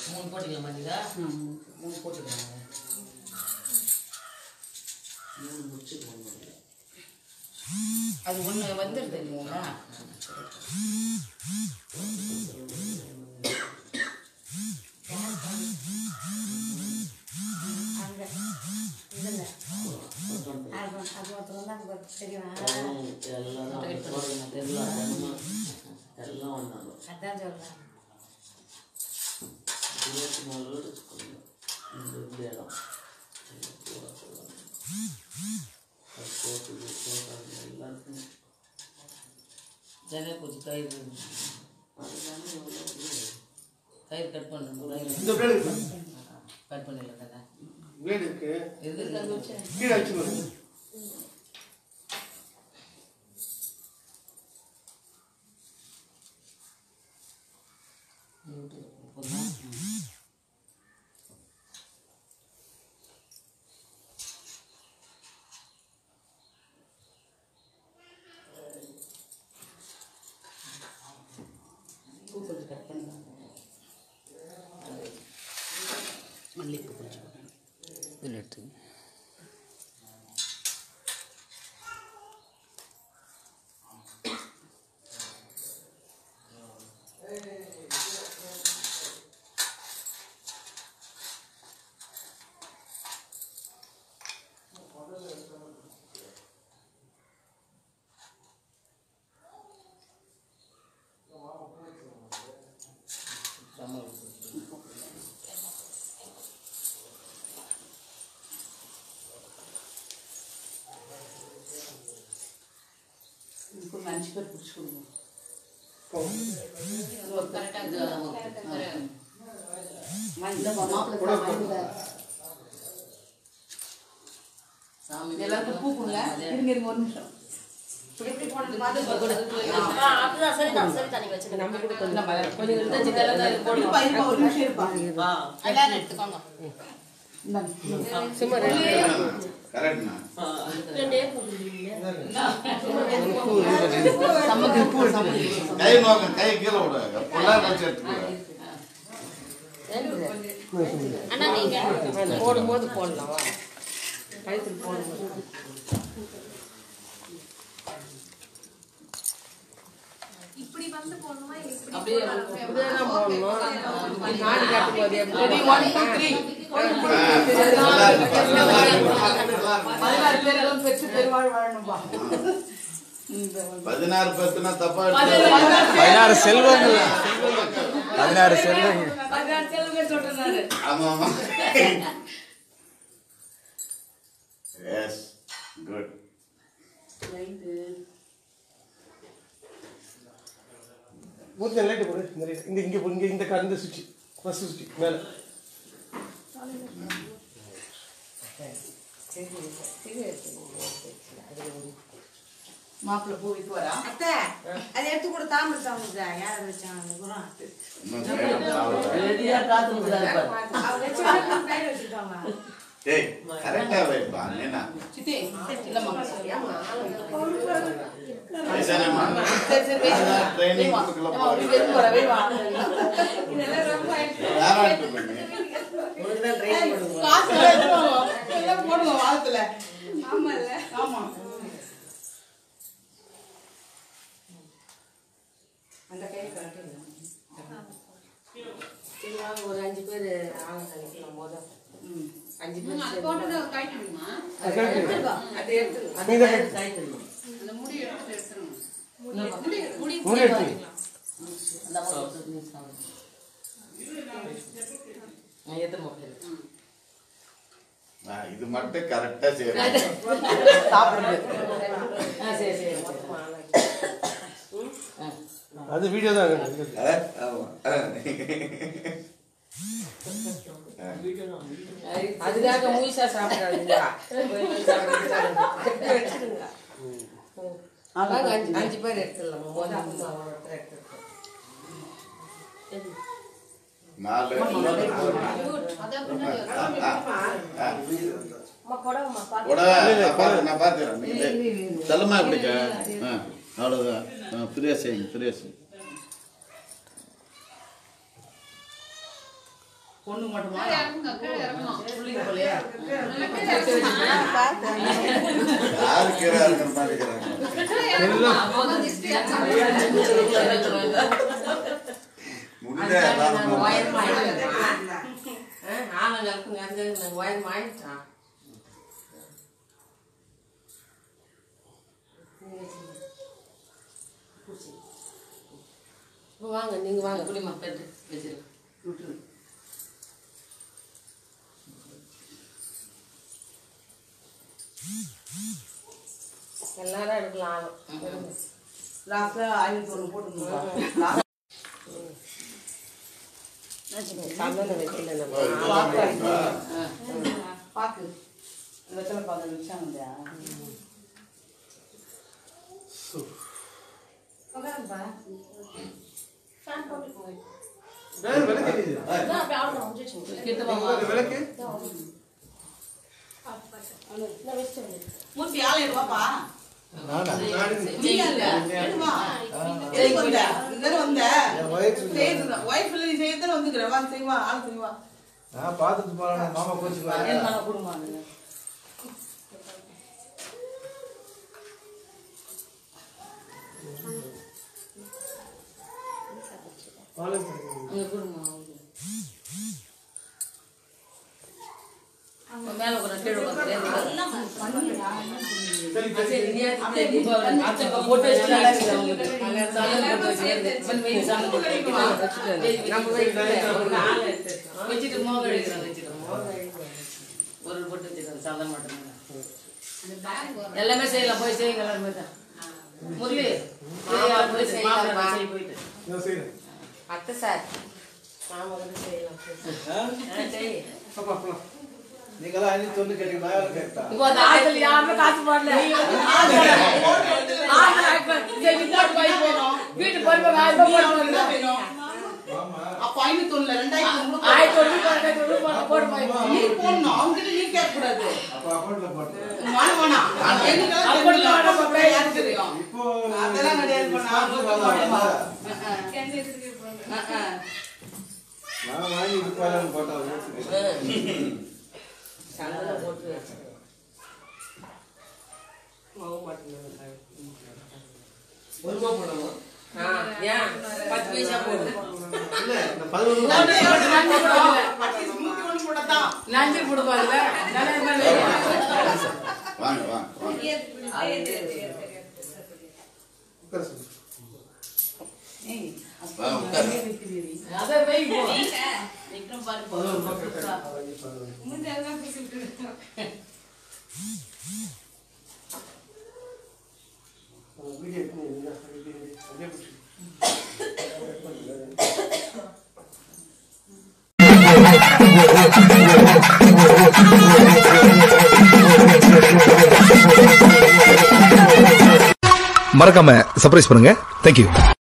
மூணு போட்டுக்கலாம் மல்லிகா ம். மூணு போட்டுக்கலாங்க மூணு முடிச்சுக்கலாம் மல்லிகா அது ஒன்று வந்துடுது இல்லைங்களா அங்க இதுல அது அது ஒருத்தர் தான் நமக்கு தெரியும் எல்லாம் போடுங்க எல்லாம் ஒண்ணு. எல்லாம் ஒன்றாங்க அதான் சொல்றேன் இருபத்தி நாலு வீடு வச்சுக்கோங்க இந்த இந்த இடம் எல்லாம் பூரா போடுவாங்க. அது போட்டு இது போடுறாங்க எல்லாருக்கும் ஜன பூச்சி கயிறு அதுதானே எவ்வளோ இது. கயிறு கட் பண்ணுறோம் இந்த பிளேடு இருக்கு கட் பண்ணிடலாம் தானே பிளேடு இருக்கு இருக்கு கீழே வச்சுக்கோங்க பூ கொஞ்சம் கட் பண்ணுவாங்க மல்லிகைப்பூ கொஞ்சம் போடணும். இதில் எடுத்து இதுக்கு ஒரு அஞ்சு பேர் பிடிச்சி கொடுங்க சாமி எல்லாருக்கும் பூ கொடுங்க இருங்க இருங்க ஒரு நிமிஷம் அப்படிதான் சரிதான் சரிதான் நீங்க வச்சுக்கோங்க இருப்பா, இருப்பா, ஒரு நிமிஷம் இருப்பா. எல்லாரும் எடுத்துக்கோங்க இந்தாங்க. கரெக்ட்ண்ணா ரெண்டே போடுவீங்க சம்மந்தி பூ சம்மந்தி பூ. கை நோக்க கை கீழே விட ஃபுல்லாக வச்சு எடுத்துக்கோ அண்ணா நீங்க போடும்போது போடலாம் வா கழுத்தில் போடும்போது அப்படியே இப்படிதான் போடணும் நாடு காட்டும் போது எப்படி Ready, one, two, three. பதினாறு பேர் எல்லாம் பெற்று பெருவாழ் வாழணும்பா. இந்த வந்து- பதினாறு பத்துனா தப்பா பதினாறு செல்வங்கள் பதினாறு செல்வங்கள் பதினாறு செல்வங்கள் சொல்றேன் நானு. ஆமா ஆமா எஸ் குட் மூர்த்தி லைட்டு போடு இந்த light. இந்த இங்கே இங்கே இந்த க- இந்த சுவிட்ச் ஃபர்ஸ்ட் சுவிட்ச் மேலே மாப்பிள்ளை பூ வித்து வரா அத்தை அதை எடுத்து கூட தாமிரத்தாங்க யார் வச்சாங்க குரம் இன்னும் கையில சாப்பிட. ரெடியாக காத்துக்கிறாரு பாரு அவங்க வச்சு பேர் வச்சுட்டாங்க டேய் கரெக்டா வைப்பா என்ன சித்தி இல்லம்மா வயசானம்மா சரி சரி வை. ட்ரைனிங் வை வா. கொடுக்கல ஏம்மா, அப்படி வெறும் போற, வை வா. இதெல்லாம் ரொம்ப யாராட்டு பண்ணி உனக்கு தான் ட்ரைனிங் பண்ணுவோம் காசு எல்லாம் எடுத்துருவோம். எல்லாம் போடுவோம் வாரத்துல ஆமால்ல ஆமா அந்த கை கரெக்டாக ஒரு அஞ்சு பேர் ஆளுங்க நினைக்கலாம் போத ம். அஞ்சு பேர் சேர்ந்து அது கரெக்ட் அதை எடுத்து நீ தான் கரெக்ட் கைத்தறி அந்த முடி எடுத்து எடுத்துருங்க மூணு எடுத்து அந்த அம்மா கொடுத்தது நீ சாப்பிடு. நான் எத்தனை மொபைல் ஆ, இது மட்டும் கரெக்டா செய்யணும் சாப்பிடுறது ஆ சரி சரி சரி. ஆ. அது வீடியோ தான் ஆ, ஆமா ஆ. அதுக்காக முழுசா சாப்பிடாதீங்க வாங்க, அஞ்சு அஞ்சு பேர் எடுத்துடலாம் போத அம்மா ஒருத்தர் எடுத்துக்கலாம் நாலு உடவா, நான் பார்த்து- நான் பார்த்துக்கிறேன். நீங்க செல்லமா எப்படிக்கா? ஆ, அவ்வளவுதான் ஆ, ஃப்ரீயா செய்யுங்க ஃப்ரீயா செய்யுங்க பொண்ணு மட்டுமா இறங்குங்க கீழே இறங்கணும் புள்ளிங்க போலையா யாரு கீழே இருக்கிற மாதிரி இருக்கிறாங்க முடியல எல்லாரும் ஆளுங்களுக்கு நிறைஞ்சு உயரமாயிட்டான் வாங்க நீங்க வாங்க புள்ளிமா பெற்று வச்சிரு விட்டுரு எல்லாரும் எடுக்கலாம் ஆளும் லாஸ்ட்ல ஆயிரத்தி ஒன்று போட்டுருந்தோம் சந்தன வைக்கல நம்ம பாக்கு வெத்தலை பாக்கு வச்சாங்க வேறு விளக்கு எரியுது. கிட்ட வாங்க ஒரு விளக்கு மூர்த்தி ஆள் எடுவாப்பா நானா நீ அல்ல எடுவா எதுக்கு வந்த இங்க வந்த செய்யுது ஒய்ஃப் இல்ல நீ செய்யறது வந்துக்கிற வா செய்வா ஆள் செய்வா நான் பார்த்துட்டு போறேன் மாமா கோச்சுக்குவாங்க என் மகன் குடும்பம் நீங்க ஆளுங்க கிடைக்கும். உங்க குடும்பம் மேல ஒரு கீழே போட்டு வச்சுட்டு மோக எடுக்கிறோம் வச்சுட்டு ஒரு போட்டு வச்சுக்கிறோம் சாதம் மட்டும் எல்லாமே செய்யலாம் போய் செய்யுங்க எல்லாரும் போய் தான் முரளி போய் செய்யலாம் செய்ய போயிட்டு நான் செய்றேன். அத்தை சார் மாமா வந்து செய்யலாம் ஆ, செய் அப்பா, போலாம். நீங்களாம் அள்ளி சொல்லி கேட்டீங்க நான் எவ்வளவு கேட்டா இப்போ அந்த ஆட்கள் யாருமே காசு போடல ஆட்கள் ஆட்கள் சரி, report போய் போறோம். வீட்டுக்கு போய் போய் ஆயிரம் ரூபாய் போட்டு வரணும். அப்ப ஐநூத்தி ஒண்ணுல ரெண்டாயிரத்தி ஒண்ணு ஆயிரத்தி ஒண்ணு ரெண்டாயிரத்தி ஒண்ணு போட்டு போட்டு போய் நீ போடணும் அவங்ககிட்ட நீ கேட்க கூடாது அப்ப அக்கௌண்ட்ல போட்டு வேணாம் வேணாம் எங்களுக்கெல்லாம் தெரிஞ்சு வேணாம் அப்படியே யாருக்கு தெரியும் இப்போ அதெல்லாம் கிடையாது பண்ணா நான் வாங்கி இது போயிடலாம்னு போட்டேன் சந்தன போட்டு வச்சேன் மாவு மாட்டேன் ஒரு ரூபா போடணும். ஆ ஏன் பத்து பைசா போடு இல்ல, இந்த பதினொரு நஞ்சு கொடுப்பாங்கல்ல வாங்க வாங்க வாங்க உட்கார சொல்லு. வாங்க உட்காரு அதை வை போ பதினோரு ரூபா கேட்டேன். வாங்கி பதினொரு. உங்க வீடியோ எடுத்து நீங்க என்ன, அப்படியே அப்படியே பிடிச்சி. மறக்காம சர்ப்ரைஸ் பண்ணுங்க தேங்க்யூ